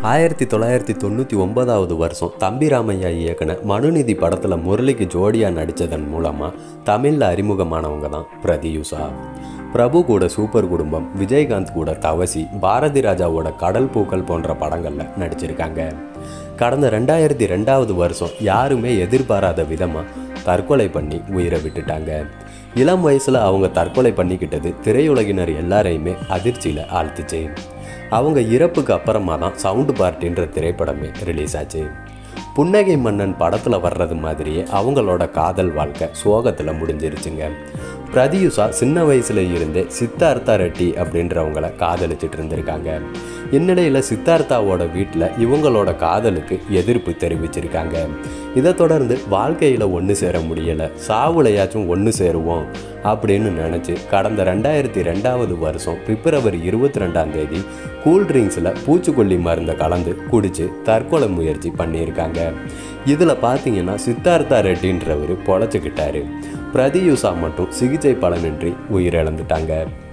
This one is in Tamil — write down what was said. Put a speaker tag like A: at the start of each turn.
A: ஆயிரத்தி தொள்ளாயிரத்தி தொண்ணூற்றி ஒன்பதாவது வருஷம் தம்பி ராமையா இயக்குன மனுநீதி படத்தில் முரளிக்கு ஜோடியாக நடித்ததன் மூலமாக தமிழில் அறிமுகமானவங்க தான் பிரதியுஷா பிரபு கூட சூப்பர் குடும்பம் விஜயகாந்த் கூட தவசி பாரதி ராஜாவோட கடல் பூக்கள் போன்ற படங்களில் நடிச்சிருக்காங்க கடந்த ரெண்டாயிரத்தி ரெண்டாவது வருஷம் யாருமே எதிர்பாராத விதமாக தற்கொலை பண்ணி உயிரை விட்டுட்டாங்க இளம் வயசில் அவங்க தற்கொலை பண்ணிக்கிட்டது திரையுலகினர் எல்லாரையுமே அதிர்ச்சியில் ஆழ்த்துச்சு அவங்க இறப்புக்கு அப்புறமா தான் சவுண்டு பார்ட்டின்ற திரைப்படமே ரிலீஸ் ஆச்சு புன்னகை மன்னன் படத்தில் வர்றது மாதிரியே அவங்களோட காதல் வாழ்க்கை சோகத்தில் முடிஞ்சிருச்சுங்க பிரதியுஷா சின்ன வயசுல இருந்தே சித்தார்த்தா ரெட்டி அப்படின்றவங்கள காதலிச்சிட்டு இருந்திருக்காங்க இந்நிலையில் சித்தார்த்தாவோட வீட்டில் இவங்களோட காதலுக்கு எதிர்ப்பு தெரிவிச்சிருக்காங்க இதை தொடர்ந்து வாழ்க்கையில் ஒன்று சேர முடியலை சாவுலையாச்சும் ஒன்று சேருவோம் அப்படின்னு நினச்சி கடந்த ரெண்டாயிரத்தி ரெண்டாவது வருஷம் பிப்ரவரி இருபத்தி ரெண்டாம் தேதி கூல் ட்ரிங்க்ஸில் பூச்சிக்கொல்லி மருந்தை கலந்து குடித்து தற்கொலை முயற்சி பண்ணியிருக்காங்க இதில் பார்த்தீங்கன்னா சித்தார்த்தா ரெட்டின்றவர் பொழைச்சிக்கிட்டாரு பிரதியுஷா மட்டும் சிகிச்சை பலனின்றி உயிரிழந்துட்டாங்க